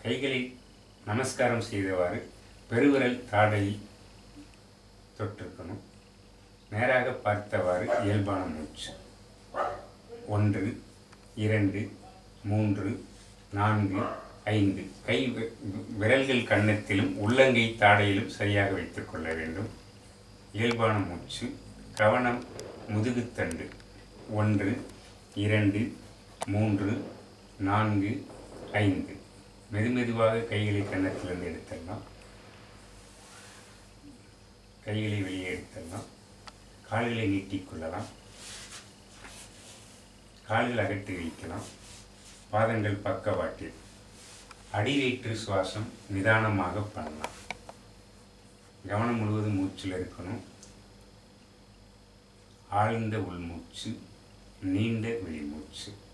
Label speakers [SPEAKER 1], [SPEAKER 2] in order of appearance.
[SPEAKER 1] கைகளை நமஸ்காரம் செய்தவாறு பெருவிரல் தாடையில் தொட்டிருக்கணும் நேராக பார்த்தவாறு இயல்பான மூச்சு ஒன்று இரண்டு மூன்று நான்கு ஐந்து கை வி- வி- விரல்கள் கன்னத்திலும் உள்ளங்கை தாடையிலும் சரியாக வைத்துக் கொள்ள வேண்டும் இயல்பான மூச்சு கவனம் முதுகுத்தண்டு ஒன்று இரண்டு மூன்று நான்கு ஐந்து மெதுமெதுவாக கைகளை கன்னத்திலிருந்து எடுத்துடலாம் கைகளை வெளியே எடுத்துடலாம் கால்களை நீட்டிக்கொள்ளலாம் கால்கள் அகட்டி வைக்கலாம் பாதங்கள் பக்கவாட்டில் அடிவயிற்று சுவாசம் நிதானமாக பண்ணலாம் கவனம் முழுவதும் மூச்சில் இருக்கணும் ஆழ்ந்த உள்மூச்சு நீண்ட வெளிமூச்சு